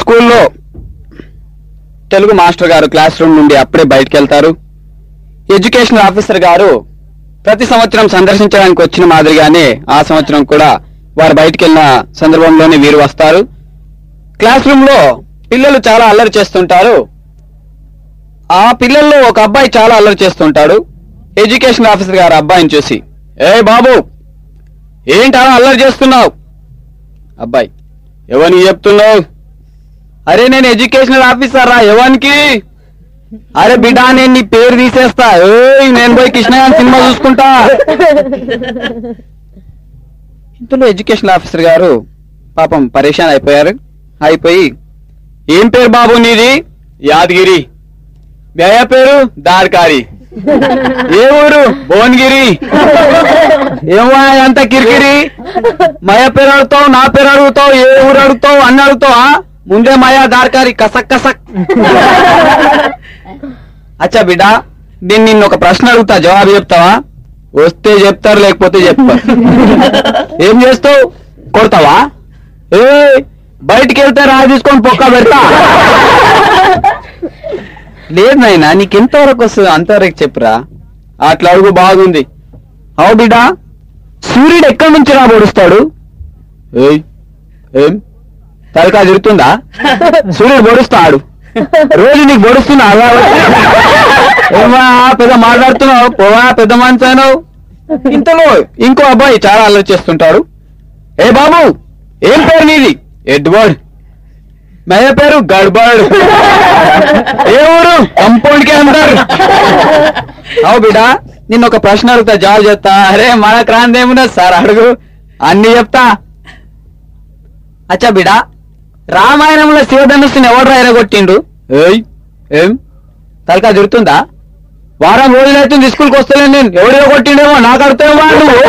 స్కూల్లో తెలుగు మాస్టర్ గారు class room నుండి అప్పుడే బయటకు వెళ్తారు ఎడ్యుకేషన్ ఆఫీసర్ గారు ప్రతి సంవత్సరం సందర్శించడానికి వచ్చిన మాదిరిగానే ఆ సంవత్సరం కూడా వారు బయటికి వెళ్ళిన సందర్భంలోనే వీరు వస్తారు క్లాస్ రూమ్ లో పిల్లలు చాలా అల్లరి చేస్తుంటారు ఆ పిల్లల్లో ఒక అబ్బాయి చాలా అల్లరి చేస్తుంటాడు ఎడ్యుకేషన్ ఆఫీసర్ గారు అబ్బాయిని చూసి ఏ బాబు ఏంటి అలా అల్లరి చేస్తున్నావు అబ్బాయి ఎవరికి చెప్తున్నావు అరే నేను ఎడ్యుకేషనల్ ఆఫీసర్ రా ఎవరికి అరే బిడ్డా నేను నీ పేరు తీసేస్తా ఏయ్ నేను పోయి కృష్ణగారి సినిమా చూసుకుంటా ఇంతలో ఎడ్యుకేషనల్ ఆఫీసర్ గారు పాపం పరేషాన్ అయిపోయారు అయిపోయి ఏం పేరు బాబు నీది యాదగిరి వ్యయ పేరు దార్కారి ఏ ఊరు భువనగిరి ఏమో అంత కిరికిరి మయ పేరు అడుగుతావు నా పేరు అడుగుతావు ఏ ఊరు అడుగుతావు అన్ని అడుగుతావా ముందే మయా దార్కారి కసక్ కసక్ అచ్చా బిడ్డ నేను నిన్ను ఒక ప్రశ్న అడుగుతా జవాబు చెప్తావా వస్తే చెప్తారు లేకపోతే చెప్తారు ఏం చేస్తావు కొడతావా ఏ బయటికి వెళ్తే రా తీసుకొని పొక్క పెడతా లేదు నాయనా నీకు ఎంతవరకు వస్తుంది అంతవరకు చెప్పురా అట్లా అడుగు బాగుంది అవు బిడ్డా సూర్యుడు ఎక్కడి నుంచి రా పొడుస్తాడు ఏయ్ ఏం తలకా తిరుగుతుందా సూర్యుడు పొడుస్తాడు రోజు నీకు పొడుస్తున్నా అలా ఏమా పెద్ద మాట్లాడుతున్నావు పోవా పెద్ద మనిషి అయినావు ఇంతలో ఇంకో అబ్బాయి చాలా అల్లరి చేస్తుంటాడు ఏ బాబు ఏం పేరు నీది ఎడ్వర్డ్ మేయ పేరు గడ్బడ్ ఏ ఊరు కంపౌండ్ కి అంటారు అవు బిడా నిన్న ఒక ప్రశ్న అడుగుతా జవాబు చెప్తా అరే మన క్రాంతి ఏమున్నా సార్ అడుగు అన్ని చెప్తా అచ్చా బిడా రామాయణంలో శివధనుస్సుని ఎవడు ఎరగొట్టిండు ఏయ్ ఏం తలకా తిరుగుతుందా వారం రోజులైతుంది స్కూల్కి వస్తలేను నేను ఎవడో కొట్టిండేమో నాకు అర్థమేమో నువ్వు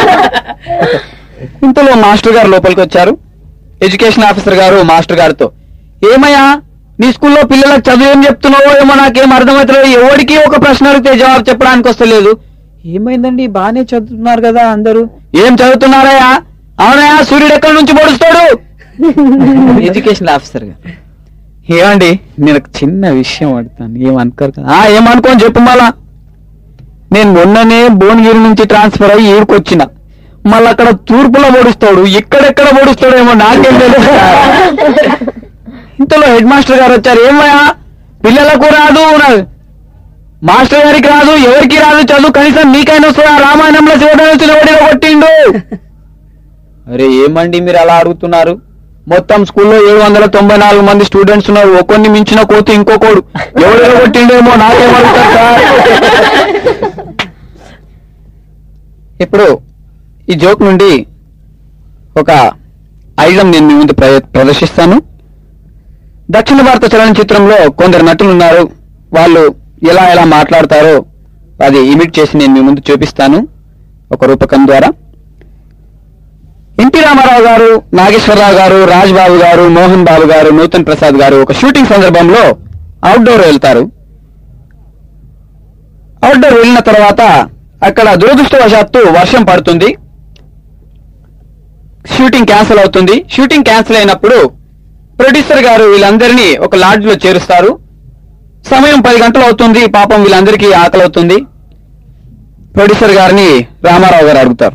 ఇంతలో మాస్టర్ గారు లోపలికి వచ్చారు ఎడ్యుకేషన్ ఆఫీసర్ గారు మాస్టర్ గారితో ఏమయ్యా నీ స్కూల్లో పిల్లలకు చదువు ఏం చెప్తున్నావో ఏమో నాకేం అర్థమవుతలేదు ఎవరికి ఒక ప్రశ్న అడిగితే జవాబు చెప్పడానికి వస్తలేదు ఏమైందండి బానే చదువుతున్నారు కదా అందరూ ఏం చదువుతున్నారయ్యా అవునయ్యా సూర్యుడు ఎక్కడి నుంచి పొడుస్తాడు ఎడ్యుకేషన్ ఆఫీసర్ గారు ఏమండి నేను ఒక చిన్న విషయం అడుగుతాను ఏమనుకోరు కదా ఆ, ఏమనుకోని చెప్పు మళ్ళా నేను మొన్ననే భువనగిరి నుంచి ట్రాన్స్ఫర్ అయ్యి ఈడుకొచ్చిన మళ్ళీ అక్కడ తూర్పులో పొడుస్తాడు ఎక్కడెక్కడ పొడుస్తాడేమో నాకేం తెలుసు ఇంతలో హెడ్ మాస్టర్ గారు వచ్చారు ఏమయ్యా పిల్లలకు రాదు నా- మాస్టర్ గారికి రాదు ఎవరికి రాదు చదువు కనీసం నీకైనా వస్తుందా రామాయణంలో శివధనుసులు ఎవడిలో కొట్టిండు అరే ఏమండి మీరు అలా అడుగుతున్నారు మొత్తం స్కూల్లో ఏడు వందల తొంభై నాలుగు మంది స్టూడెంట్స్ ఉన్నారు ఒక్కొన్ని మించిన కోతి ఇంకొకడు ఎవడో కొట్టిండేమో నాకేం అడుగుతారు సార్ ఇప్పుడు ఈ జోక్ నుండి ఒక ఐటమ్ నేను మీ ముందు ప్ర- ప్రదర్శిస్తాను దక్షిణ భారత చలనచిత్రంలో కొందరు నటులు ఉన్నారు వాళ్ళు ఎలా ఎలా మాట్లాడతారో అది ఇమిట్ చేసి నేను మీ ముందు చూపిస్తాను ఒక రూపకం ద్వారా ఎన్టీ రామారావు గారు నాగేశ్వరరావు గారు రాజ్ బాబు గారు మోహన్ బాబు గారు నూతన్ ప్రసాద్ గారు ఒక షూటింగ్ సందర్భంలో అవుట్డోర్ వెళ్తారు అవుట్డోర్ వెళ్ళిన తర్వాత అక్కడ దురదృష్టవశాత్తు వర్షం పడుతుంది షూటింగ్ క్యాన్సిల్ అవుతుంది షూటింగ్ క్యాన్సిల్ అయినప్పుడు ప్రొడ్యూసర్ గారు వీళ్ళందరినీ ఒక లాడ్జ్ లో చేరుస్తారు సమయం పది గంటలు అవుతుంది పాపం వీళ్ళందరికీ ఆకలి అవుతుంది ప్రొడ్యూసర్ గారిని రామారావు గారు అడుగుతారు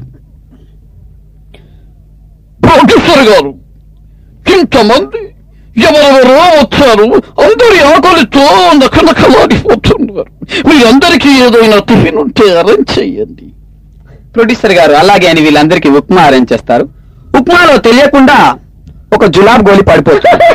ప్రొఫెసర్ గారు ఇంతమంది ఎవరెవరో వచ్చారు అందరి ఆకలితో నకనకలాడిపోతున్నారు మీరందరికీ ఏదైనా టిఫిన్ ఉంటే అరేంజ్ చెయ్యండి ప్రొడ్యూసర్ గారు అలాగే అని వీళ్ళందరికీ ఉప్మా అరేంజ్ చేస్తారు ఉప్మాలో తెలియకుండా ఒక జులాబ్ గోలి పడిపోతుంది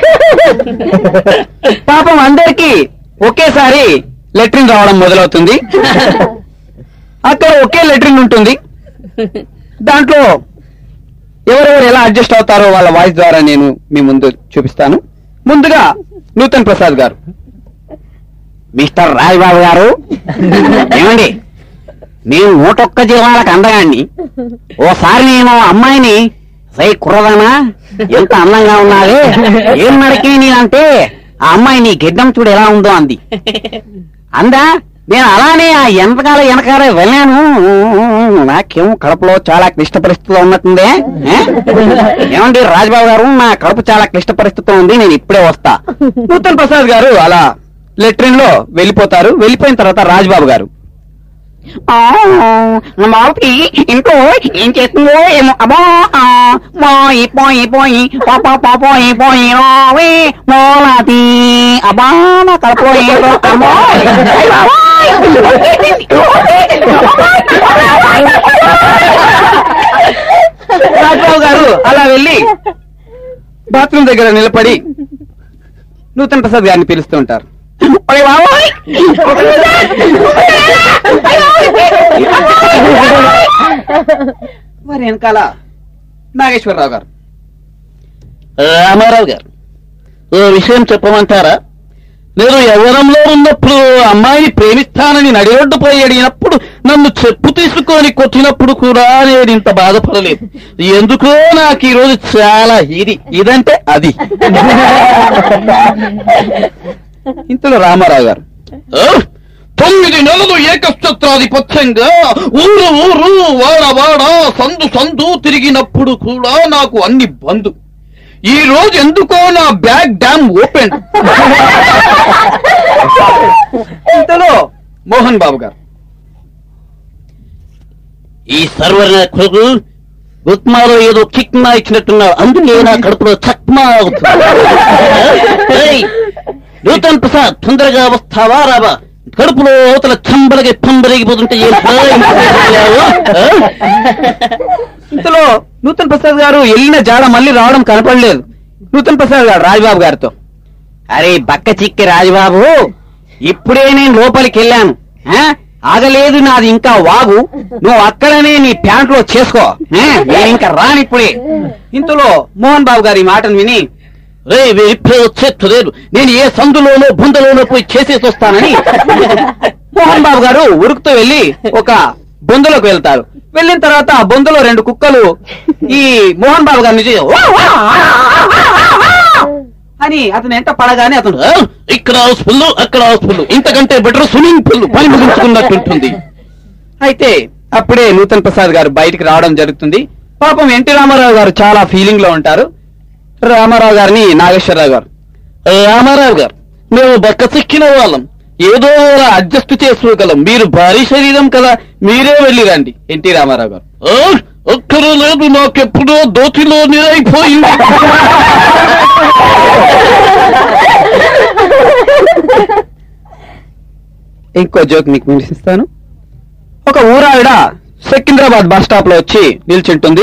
పాపం అందరికి ఒకేసారి లెట్రిన్ రావడం మొదలవుతుంది అక్కడ ఒకే లెట్రిన్ ఉంటుంది దాంట్లో ఎవరెవరు ఎలా అడ్జస్ట్ అవుతారో వాళ్ళ వాయిస్ ద్వారా నేను మీ ముందు చూపిస్తాను ముందుగా నూతన్ ప్రసాద్ గారు మిస్టర్ రాజ్బాబు గారు ఏమండి నేను నూటొక్క జీవాలకు అందగాన్ని ఓసారి నేను ఆ అమ్మాయిని సై కుర్రదానా ఎంత అందంగా ఉన్నావే ఏం నడికి అంటే ఆ అమ్మాయి నీ గిడ్డం చూడు ఎలా ఉందో అంది అందా నేను అలానే ఆ వెనకాల వెనకాల వెళ్ళాను నాకేమో కడుపులో చాలా క్లిష్ట పరిస్థితిలో ఉన్నట్టుంది ఏ? ఏమండి రాజబాబు గారు నా కడుపు చాలా క్లిష్ట పరిస్థితిలో ఉంది నేను ఇప్పుడే వస్తా నూతన్ ప్రసాద్ గారు అలా లెట్రిన్ లో వెళ్ళిపోతారు వెళ్ళిపోయిన తర్వాత రాజబాబు గారు మావతి ఇంట్లో ఏం చేస్తుందో ఏమో అబ్బా ఆ, పోయి పోయి పోయి పాప పోయి పోయి రావే మోలాతి అబ్బా నా కడుపులో ఏంటో అమ్మో అయ్ బాబోయ్. రాజబాబు గారు అలా వెళ్ళి బాత్రూమ్ దగ్గర నిలబడి నూతన్ ప్రసాద్ గారిని పిలుస్తూ ఉంటారు ఒరే బాబోయ్! వారి వెనకాల నాగేశ్వరరావు గారు రామారావు గారు ఓ విషయం చెప్పమంటారా నేను యవ్వనంలో ఉన్నప్పుడు అమ్మాయిని ప్రేమిస్తానని నడిరోడ్డుపై అడిగినప్పుడు నన్ను చెప్పు తీసుకొని కొట్టినప్పుడు కూడా నేను ఇంత బాధపడలేదు ఎందుకో నాకు ఈ రోజు చాలా ఇది ఇదంటే అది ఇంతలో రామారావు గారు ఆ? తొమ్మిది నెలలు ఏకఛత్రాధిపత్యంగా ఊరు ఊరు వాడ వాడ సందు సందు తిరిగినప్పుడు కూడా నాకు అన్ని బంధు ఈ రోజు ఎందుకో నా బ్యాగ్ డ్యామ్ ఓపెన్ ఇంతలో మోహన్ బాబు గారు ఈ సర్వర్ కొడుకు ఉప్మాలో ఏదో చిక్మా ఇచ్చినట్టున్నాడు అందుకే నా కడుపులో చక్మా అవుతుంది ఏయ్, నూతన్ ప్రసాద్ తొందరగా వస్తావా రావా కడుపులో అవతల చంబలకి పంబరిగిపోతుంటే ఏం భయం? ఆ? ఇంతలో నూతన్ ప్రసాద్ గారు వెళ్ళిన జాడ మళ్ళీ రావడం కనపడలేదు నూతన్ ప్రసాద్ గారు రాజబాబు గారితో అరే బక్క చిక్కి రాజబాబు ఇప్పుడే నేను లోపలికి వెళ్ళాను ఆ? ఆగలేదు నాది ఇంకా వాగు నువ్వు అక్కడనే నీ ప్యాంట్ లో చేసుకో ఆ? నేను ఇంకా రానిప్పుడే ఇంతలో మోహన్ బాబు గారి ఈ మాటను విని రే ఇప్పుడే వచ్చేట్లేదు నేను ఏ సందులోనో బుందలోనో పోయి చేసేసి వస్తానని మోహన్ బాబు గారు ఉరుకుతూ వెళ్ళి ఒక బొందులోకి వెళ్తారు వెళ్ళిన తర్వాత ఆ బొందులో రెండు కుక్కలు ఈ మోహన్ బాబు గారిని చూసి, "వా, వా, వా, వా, వా, వా" అని అతను ఎంట పడగానే అతను ఆ? ఇక్కడ హౌస్ ఫుల్ అక్కడ హౌస్ ఫుల్ ఇంతకంటే బెటర్ స్విమ్మింగ్ పూల్ పని ముగించుకున్నట్టుంటుంది అయితే అప్పుడే నూతన్ ప్రసాద్ గారు బయటికి రావడం జరుగుతుంది పాపం ఎన్టీ రామారావు గారు చాలా ఫీలింగ్ లో ఉంటారు రామారావు గారిని నాగేశ్వరరావు గారు రామారావు గారు మేము బక్క చిక్కిన వాళ్ళం ఏదో అడ్జస్ట్ చేసుకోగలం మీరు భారీ శరీరం కదా మీరే వెళ్ళి రండి ఎన్టీ రామారావు గారు ఒక్కరు లేదు నాకెప్పుడో దోతిలో నిరైపోయింది ఇంకో జోక్ మీకు వినిపిస్తాను ఒక ఊరావిడ సికింద్రాబాద్ బస్ స్టాప్ లో వచ్చి నిల్చుంటుంది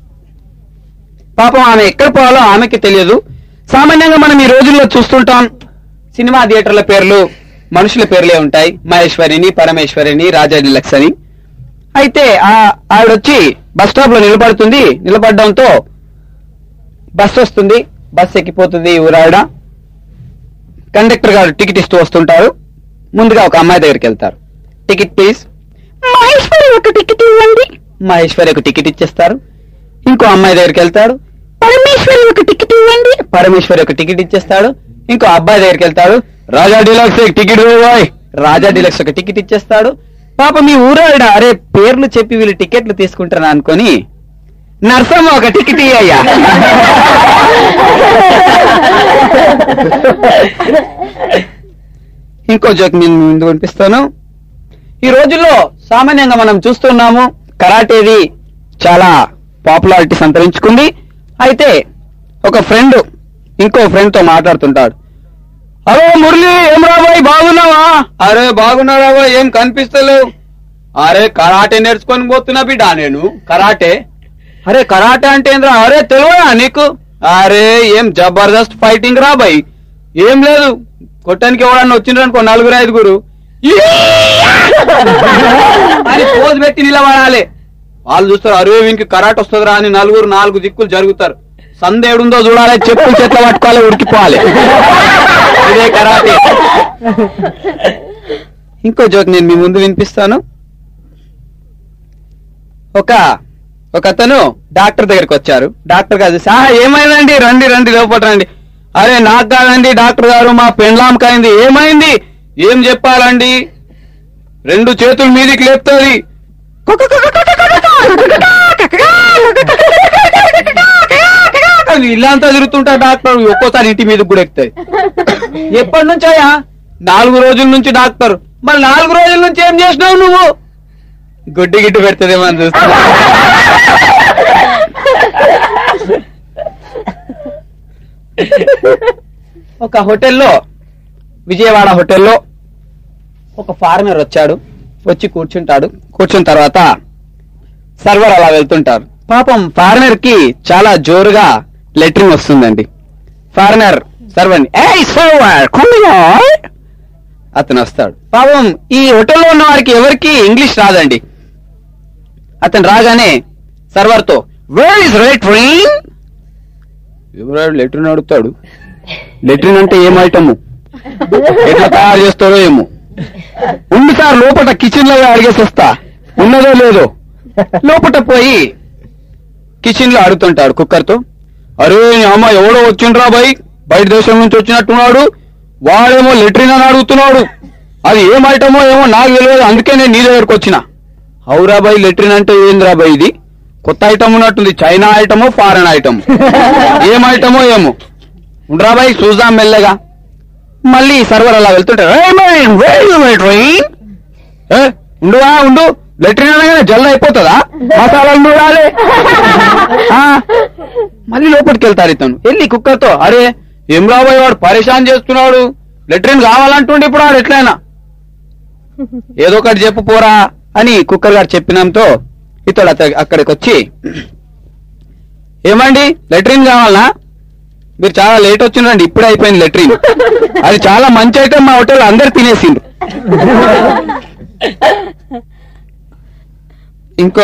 పాపం ఆమె ఎక్కడ పోవాలో ఆమెకి తెలియదు సామాన్యంగా మనం ఈ రోజుల్లో చూస్తుంటాం సినిమా థియేటర్ల పేర్లు మనుషుల పేర్లే ఉంటాయి మహేశ్వరిని పరమేశ్వరిని రాజా డిలక్స్ అని అయితే ఆ ఆవిడ వచ్చి బస్ స్టాప్ లో నిలబడుతుంది నిలబడడంతో బస్ వస్తుంది బస్ ఎక్కిపోతుంది ఈ ఊరావిడ కండక్టర్ గారు టికెట్ ఇస్తూ వస్తుంటారు ముందుగా ఒక అమ్మాయి దగ్గరికి వెళ్తారు టికెట్ ప్లీజ్ మహేశ్వరి ఒక టికెట్ ఇవ్వండి మహేశ్వరి ఒక టికెట్ ఇచ్చేస్తారు ఇంకో అమ్మాయి దగ్గరికి వెళ్తాడు పరమేశ్వరి ఒక టికెట్ ఇవ్వండి పరమేశ్వరి ఒక టికెట్ ఇచ్చేస్తాడు ఇంకో అబ్బాయి దగ్గరికి వెళ్తాడు రాజా డిలక్స్ ఒక టికెట్ ఇవ్వాలి రాజా డిలక్స్ ఒక టికెట్ ఇచ్చేస్తాడు పాప మీ ఊరావిడ అరే పేర్లు చెప్పి వీళ్ళు టికెట్లు తీసుకుంటారు అనుకొని నర్సమ్మ ఒక టికెట్ ఇయ్యా ఇంకో జోక్ నేను ముందు పంపిస్తాను ఈ రోజుల్లో సామాన్యంగా మనం చూస్తున్నాము కరాటేది చాలా పాపులారిటీ సంతరించుకుంది అయితే ఒక ఫ్రెండ్ ఇంకో ఫ్రెండ్ తో మాట్లాడుతుంటాడు అరే మురళి ఏం రాబాయ్ బాగున్నావా అరే బాగున్నారా బాయ్ ఏం కనిపిస్తలేవు అరే కరాటే నేర్చుకొని పోతున్నా బిడ్డా నేను కరాటే అరే కరాటే అంటే ఏంద్రా అరే తెలియదా నీకు అరే ఏం జబర్దస్త్ ఫైటింగ్ రా బాయ్ ఏం లేదు కొట్టానికి ఎవడన్నా వచ్చిండ్రు అనుకో నలుగురు ఐదుగురు ఈ! అని పోజు పెట్టి నిలబడాలి వాళ్ళు చూస్తారు అరే వీనికి కరాట్ వస్తుందిరా అని నలుగురు నాలుగు దిక్కులు జరుగుతారు సందేడుందో చూడాలి చెప్పులు చేట్ల పట్టుకోవాలి ఉడికిపోవాలి ఇదే కరాటే ఇంకో జోక్ నేను మీ ముందు వినిపిస్తాను ఒక ఒక అతను డాక్టర్ దగ్గరికి వచ్చారు డాక్టర్ గారు చూసి, "ఆ, ఏమైందండి రండి రండి లోపల రండి అరే నాకు కాదండి డాక్టర్ గారు మా పెండ్లాంకి అయింది ఏమైంది ఏం చెప్పాలండి రెండు చేతులు మీదికి లేపుతుంది ఇల్లంతా తిరుగుతుంటా డాక్టర్ ఒక్కోసారి ఇంటి మీదకి కూడా ఎక్కుతాయి ఎప్పటి నుంచాయా నాలుగు రోజుల నుంచి డాక్టర్ మరి నాలుగు రోజుల నుంచి ఏం చేసినావు నువ్వు గుడ్డి గిడ్డు పెడుతుందేమో అని చూస్తా ఒక హోటల్లో విజయవాడ హోటల్లో ఒక ఫారినర్ వచ్చాడు వచ్చి కూర్చుంటాడు కూర్చున్న తర్వాత సర్వర్ అలా వెళ్తుంటారు పాపం ఫారినర్ కి చాలా జోరుగా లెటరింగ్ వస్తుందండి ఫారినర్ సర్వర్ ఏయ్ సర్వర్ అతను వస్తాడు పాపం ఈ హోటల్లో ఉన్న వారికి ఎవరికి ఇంగ్లీష్ రాదండి అతను రాగానే సర్వర్ తో వేర్ ఇస్ లెట్రిన్ ఎవరాడు లెట్రిన్ అడుగుతాడు లెట్రిన్ అంటే ఏం ఐటము ఎట్లా తయారు చేస్తాడో ఏమో ఉంది సార్ లోపల కిచెన్ లో అడిగేసి వస్తా ఉన్నదో లేదో లోపల పోయి కిచెన్ లో అడుగుతుంటాడు కుక్కర్ తో అరే నీ అమ్మ ఎవడో వచ్చిండ్రా బై బయట దేశం నుంచి వచ్చినట్టున్నాడు వాడేమో లెట్రిన్ అని అడుగుతున్నాడు అది ఏం ఐటమో ఏమో నాకు తెలియదు అందుకే నేను నీ దగ్గరకు వచ్చిన అవురా బై లెట్రిన్ అంటే ఏందిరా బై ఇది కొత్త ఐటమ్ ఉన్నట్టుంది చైనా ఐటమో ఫారెన్ ఐటమ్ ఏం ఐటమో ఏమో ఉండరా బై చూద్దాం మెల్లగా మళ్ళీ సర్వర్ అలా వెళ్తుంటారు "Hey, man, where you at, Rain?" ఏ, ఉండువా ఉండు లెట్రిన్ అనగానే జల్ల అయిపోతుందా మసాలాలు నూరాలి ఆ, మళ్ళీ లోపలికి వెళ్తారు ఇతను వెళ్ళి కుక్కర్తో అరే ఏం రాబోయే వాడు పరేషాన్ చేస్తున్నాడు లెట్రిన్ కావాలంటుండే ఇప్పుడు వాడు ఎట్లయినా ఏదో ఒకటి చెప్పు పోరా అని కుక్కర్ గారు చెప్పినంతో ఇతడు అత- అక్కడికి వచ్చి ఏమండి లెట్రిన్ కావాలనా మీరు చాలా లేట్ వచ్చిండ్రండి ఇప్పుడే అయిపోయింది లెట్రిన్ అది చాలా మంచి ఐటమ్ మా హోటల్ అందరు తినేసిండ్రు ఇంకో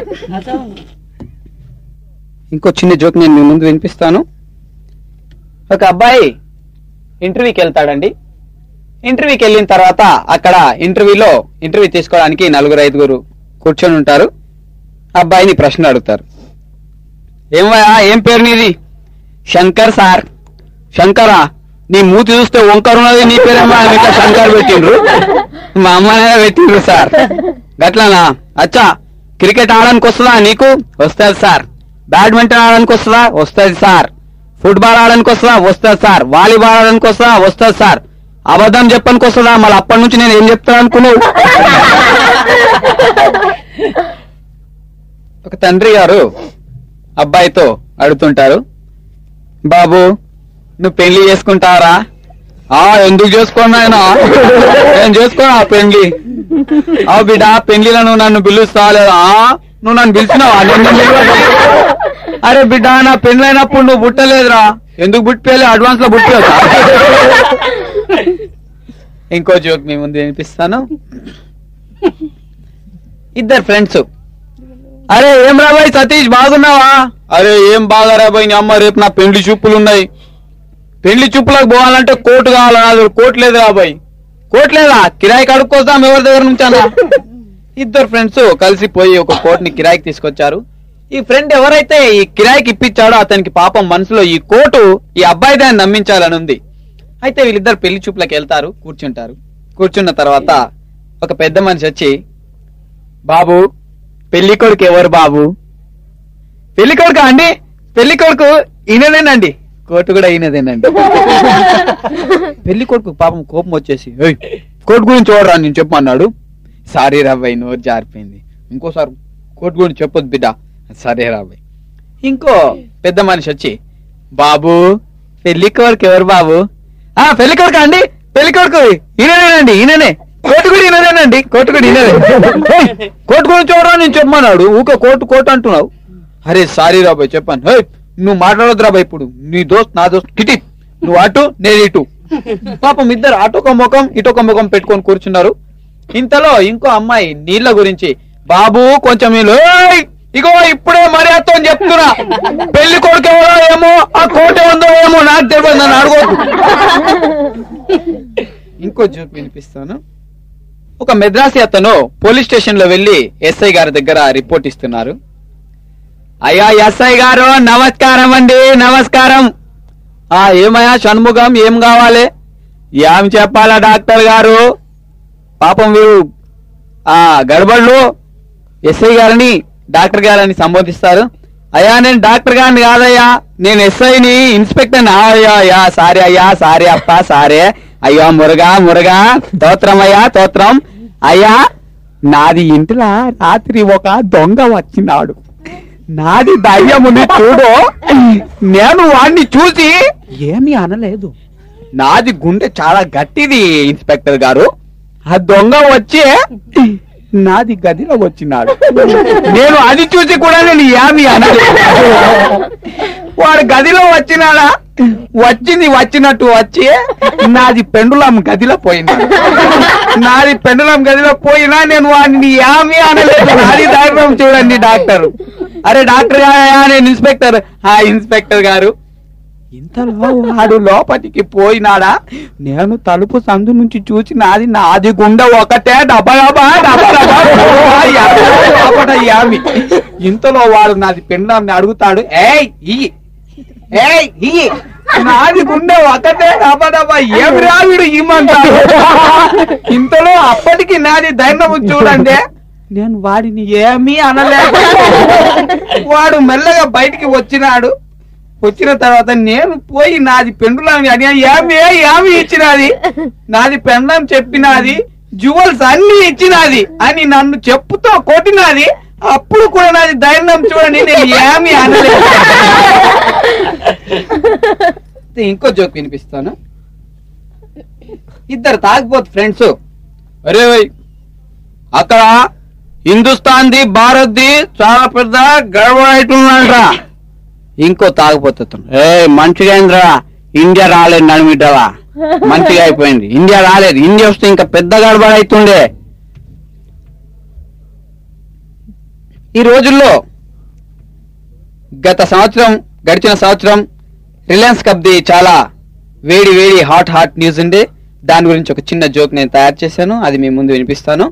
ఇంకో చిన్న జోక్ నేను మీ ముందు వినిపిస్తాను ఒక అబ్బాయి ఇంటర్వ్యూకి వెళ్తాడండి ఇంటర్వ్యూకి వెళ్ళిన తర్వాత అక్కడ ఇంటర్వ్యూలో ఇంటర్వ్యూ తీసుకోవడానికి నలుగురు ఐదుగురు కూర్చొని ఉంటారు అబ్బాయిని ప్రశ్న అడుగుతారు ఏమయ్యా ఏం పేరు నీది శంకర్ సార్ శంకరా నీ మూతి చూస్తే వంకర్ ఉన్నది నీ పేరేమో ఆయన ఇట్లా శంకర్ పెట్టిండ్రు మా అమ్మనైనా పెట్టిండ్రు సార్ గట్లనా అచ్చా క్రికెట్ ఆడడానికి వస్తుందా నీకు వస్తుంది సార్ బ్యాడ్మింటన్ ఆడడానికి వస్తుందా వస్తుంది సార్ ఫుట్బాల్ ఆడడానికి వస్తుందా వస్తుంది సార్ వాలీబాల్ ఆడడానికి వస్తుందా వస్తుంది సార్ అబద్ధం చెప్పడానికి వస్తుందా మళ్ళీ అప్పటి నుంచి నేను ఏం చెప్తాను అనుకున్నావు ఒక తండ్రి గారు అబ్బాయితో అడుగుతుంటారు బాబు నువ్వు పెళ్లి చేసుకుంటారా ఆ ఎందుకు చేసుకోను ఆయన నేను చేసుకోను ఆ పెళ్లి ఆ బిడ్డ పెళ్లిలో నువ్వు నన్ను పిలుస్తావా లేదా ఆ, నువ్వు నన్ను పిలిచినావా నేను నిన్ను పిలవలేదు. అరే బిడ్డ నా పెళ్లి అయినప్పుడు నువ్వు పుట్టలేదురా ఎందుకు పుట్టిపోయాలి అడ్వాన్స్ లో పుట్టిపోతా ఇంకో జోక్ మీ ముందు వినిపిస్తాను ఇద్దరు ఫ్రెండ్స్ అరే ఏం రాబాయ్ సతీష్ బాగున్నావా అరే ఏం బాగా రాబాయ్ నీ అమ్మ రేపు నా పెళ్లి చూపులు ఉన్నాయి పెళ్లి చూపులకు పోవాలంటే కోటు కావాలి నా దగ్గర కోట్ లేదు రాబాయ్ కోట్ లేదా కిరాయి కడుక్కోసాం ఎవరి దగ్గర నుంచి అన్నా ఇద్దరు ఫ్రెండ్స్ కలిసి పోయి ఒక కోట్ ని కిరాయికి తీసుకొచ్చారు ఈ ఫ్రెండ్ ఎవరైతే ఈ కిరాయికి ఇప్పించాడో అతనికి పాపం మనసులో ఈ కోటు ఈ అబ్బాయి దాన్ని నమ్మించాలని ఉంది అయితే వీళ్ళిద్దరు పెళ్లి చూపులకు వెళ్తారు కూర్చుంటారు కూర్చున్న తర్వాత ఒక పెద్ద మనిషి వచ్చి బాబు పెళ్లి కొడుకు ఎవరు బాబు పెళ్లి కొడుకు అండి పెళ్లి కొడుకు ఈయనదేనండి కోటు కూడా ఈయనదేనండి పెళ్లి కొడుకు పాపం కోపం వచ్చేసి "ఏయ్, కోటు గురించి చూడరా నేను చెప్పమన్నాడు సారీ రాబాయ్ నోరు జారిపోయింది ఇంకోసారి కోటు గురించి చెప్పొద్దు బిడ్డ సరే రాబాయ్ ఇంకో పెద్ద మనిషి వచ్చి బాబు పెళ్లి కొడుకు ఎవరు బాబు ఆ పెళ్లి కొడుకు అండి పెళ్లి కొడుకు ఈయననేనండి ఈయననే కోటు కూడా ఈయనదేనండి కోటు కూడా ఈయనదే "ఏయ్, కోటు గురించి చూడరా నేను చెప్పమన్నాడు ఊక కోటు కోటు అంటున్నావు అరే సారీ రాబాయ్ చెప్పాను "ఏయ్, నువ్వు మాట్లాడొద్దు రాబాయ్ ఇప్పుడు నీ దోస్త్ నా దోస్త్ కిటి నువ్వు అటు నేను ఇటు పాపం ఇద్దరు అటొక ముఖం ఇటొక ముఖం పెట్టుకొని కూర్చున్నారు ఇంతలో ఇంకో అమ్మాయి నీళ్ళ గురించి బాబు కొంచెం నీళ్ళు "ఏయ్, ఇగో ఇప్పుడే మర్యాదతో చెప్తున్నా పెళ్లి కొడుకు ఎవరో ఏమో ఆ కోట ఉందో ఏమో నాకు తెలియదు నన్ను అడగొద్దు ఇంకో జోక్ వినిపిస్తాను ఒక మెద్రాసి అతను పోలీస్ స్టేషన్ లో వెళ్లి ఎస్ఐ గారి దగ్గర రిపోర్ట్ ఇస్తున్నారు అయ్యా ఎస్ఐ గారు నమస్కారం అండి నమస్కారం ఆ ఏమయ్యా షణ్ముఖం ఏం కావాలి ఏం చెప్పాలా డాక్టర్ గారు పాపం వీరు ఆ గడబడ్లు ఎస్ఐ గారిని డాక్టర్ గారని సంబోధిస్తారు అయ్యా నేను డాక్టర్ గారిని కాదయ్యా నేను ఎస్ఐని ఇన్స్పెక్టర్ అయ్యా అయ్యా సారీ అయ్యా సారీ అప్ప సారీ అయ్యో మురగా మురగా తోత్రం అయ్యా తోత్రం అయ్యా నాది ఇంటిలా రాత్రి ఒక దొంగ వచ్చినాడు నాది దయ్యముని చూడు నేను వాడిని చూసి ఏమీ అనలేదు నాది గుండె చాలా గట్టిది ఇన్స్పెక్టర్ గారు ఆ దొంగ వచ్చి నాది గదిలో వచ్చినాడు నేను అది చూసి కూడా నేను ఏమి అనలేదు వాడు గదిలో వచ్చినాడా వచ్చింది వచ్చినట్టు వచ్చి నాది పెండులం గదిలో పోయినాడు నాది పెండులం గదిలో పోయినా నేను వాడిని ఏమి అనలేదు నాది ధైర్యం చూడండి డాక్టర్ అరే డాక్టర్ గారా నేను ఇన్స్పెక్టర్ ఆ ఇన్స్పెక్టర్ గారు ఇంతలో వాడు లోపలికి పోయినాడా నేను తలుపు సందు నుంచి చూసి నాది నాది గుండె ఒకటే డబడబా డబడబా లోపట యామి ఇంతలో వాడు నాది పిండాన్ని అడుగుతాడు ఏయ్ ఈ ఏయ్ ఈ నాది గుండె ఒకటే డబడబా ఏమి రావిడు ఇమ్మంటాడు ఇంతలో అప్పటికి నాది ధైర్యం చూడండి నేను వాడిని ఏమీ అనలేదు వాడు మెల్లగా బయటికి వచ్చినాడు వచ్చిన తర్వాత నేను పోయి నాది పెండులామి అని ఏమి ఏమి ఇచ్చినది నాది పెండం చెప్పినది జ్యువెల్స్ అన్ని ఇచ్చినది అని నన్ను చెప్పుతో కొట్టినది అప్పుడు కూడా నాది ధైర్యం చూడండి నేను ఏమి అనలేదు ఇంకో జోక్ వినిపిస్తాను ఇద్దరు తాగిపోతు ఫ్రెండ్స్ అరే ఓయ్, అక్కడ హిందుస్థాన్ది భారత్ది చాలా పెద్ద గడబడైతుందంట్రా ఇంకో తాగిపోతుంది ఏ మంచిగా అయిందిరా ఇండియా రాలేదు నడిమిటలా మంచిగా అయిపోయింది ఇండియా రాలేదు ఇండియా వస్తే ఇంకా పెద్ద గడబడ అవుతుండే ఈ రోజుల్లో గత సంవత్సరం గడిచిన సంవత్సరం రిలయన్స్ కప్ది చాలా వేడి వేడి హాట్ హాట్ న్యూస్ ఉండే దాని గురించి ఒక చిన్న జోక్ నేను తయారు చేశాను అది మీ ముందు వినిపిస్తాను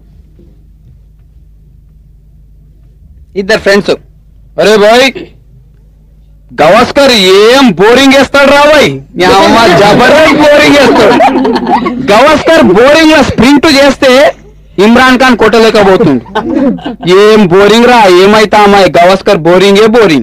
ఇద్దరు ఫ్రెండ్స్ అరే బాయ్ గవాస్కర్ ఏం బోరింగ్ వేస్తాడు రా బాయ్ నీ అమ్మ జబర్దస్త్ బోరింగ్ వేస్తాడు గవాస్కర్ బోరింగ్ లో స్ప్రింట్ చేస్తే ఇమ్రాన్ ఖాన్ కొట్టలేకపోతుంది ఏం బోరింగ్ రా ఏమైతా అమ్మాయి గవాస్కర్ బోరింగే బోరింగ్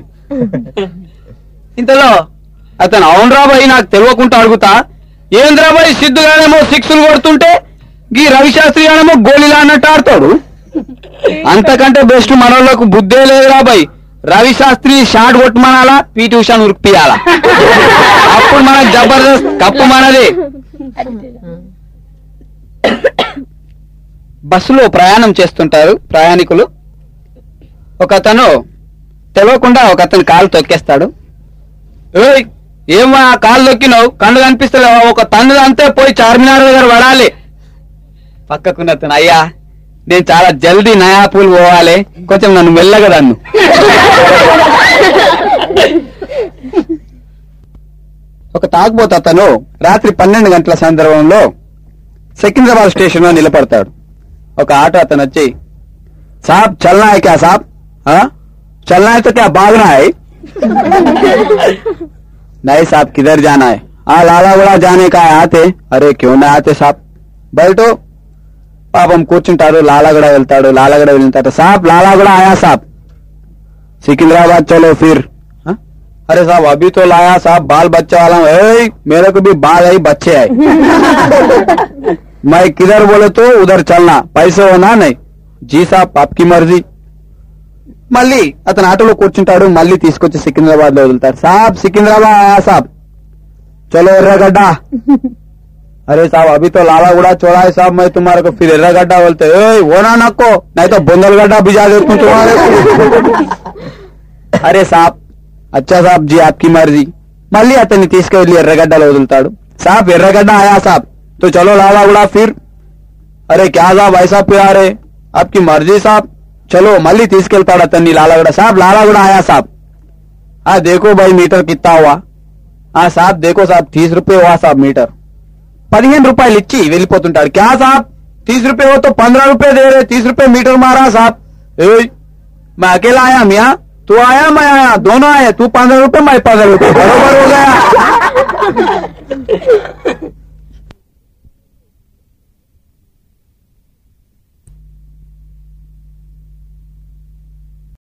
ఇంతలో అతను అవును రాబాయ్ నాకు తెలియకుండా అడుగుతా ఏంద్రాబాయ్ సిద్ధు గానేమో సిక్స్లు కొడుతుంటే గీ రవిశాస్త్రి గానేమో గోళీలా అన్నట్టు ఆడతాడు అంతకంటే బెస్ట్ మనోళ్ళకు బుద్ధే లేదు రాబాయ్ రవి శాస్త్రి షాట్ కొట్టమనాలా పీటీ ఉషాన్ ఉరిపియాలా అప్పుడు మనకు జబర్దస్త్ కప్పు మనది బస్సులో ప్రయాణం చేస్తుంటారు ప్రయాణికులు ఒక అతను తెలియకుండా ఒక అతను కాలు తొక్కేస్తాడు ఏయ్ ఏమా కాలు తొక్కినావు కళ్ళు కనిపిస్తలేవా ఒక తన్ను అంతే పోయి చార్మినార్ దగ్గర పడాలి పక్కకున్న అతను అయ్యా నేను చాలా జల్దీ నయాపూల్ పోవాలి కొంచెం నన్ను మెల్లగా దన్ను ఒక తాగుబోతు అతను రాత్రి పన్నెండు గంటల సందర్భంలో సికింద్రాబాద్ స్టేషన్ లో నిలబడతాడు ఒక ఆటో అతను వచ్చి సాబ్ చల్నా హై క్యా సాబ్ हाँ? चलना है तो क्या भागना है नहीं साहब किधर जाना है हाँ लालागुड़ा जाने का है आते अरे क्यों ना आते साहब बैठो పాపం కూర్చుంటారు లాలాగడ వెళ్తాడు లాలాగడ వెళ్తాడు సాబ్ లాలాగడ ఆయా సాబ్ सिकंदराबाद चलो फिर हाँ? अरे साहब अभी तो लाया साहब बाल बच्चे वाला हूँ। ए, मेरे को भी बाल है बच्चे है मैं किधर बोले तो उधर चलना पैसे होना नहीं जी साहब आपकी मर्जी మళ్ళీ అతను ఆటోలో కూర్చుంటాడు మళ్ళీ తీసుకొచ్చి సికింద్రాబాద్ లో వదులుతాడు సాబ్ సికింద్రాబాద్ ఆయా సాబ్ చలో ఎర్రగడ్డ अरे साहब अभी तो लाला गुड़ा चौड़ा है साहब मैं तुम्हारे को फिर एर्रा गड्ढा बोलते "ए, वो ना नको नहीं तो बुंदल गड्ढा भिजा देता हूँ तुम्हारे को అరే సాబ్ అచ్చా సాబ్ జీ ఆప్కి మర్జీ మళ్ళీ అతన్ని తీసుకెళ్లి ఎర్రగడ్డలో వదులుతాడు సాబ్ ఎర్రగడ్డ ఆయా సాబ్ తో చలో లాలా కూడా ఫిర్ అరే క్యా సాబ్ ఐసా పియారే ఆప్కి మర్జీ సాబ్ చలో మళ్ళీ తీసుకెళ్తాడు అతన్ని లాలాగడ సాబ్ లాలాగడ ఆయా సాబ్ ఆ దేకో బై మీటర్ కిత్తా హువా ఆ సాబ్ దేకో సాబ్ తీస్ రూపాయ హువా సాబ్ మీటర్ పదిహేను రూపాయలు ఇచ్చి వెళ్ళిపోతుంటాడు క్యా సాబ్ తీస్ రూపాయ హో తో పంద్రह रुपए दे रहे तीस रुपए मीटर मारा साहब ए मैं अकेला आया मियाँ तू आया मैं आया दोनों आए तू पंद्रह रुपए मैं पंद्रह रुपए बरोबर हो गया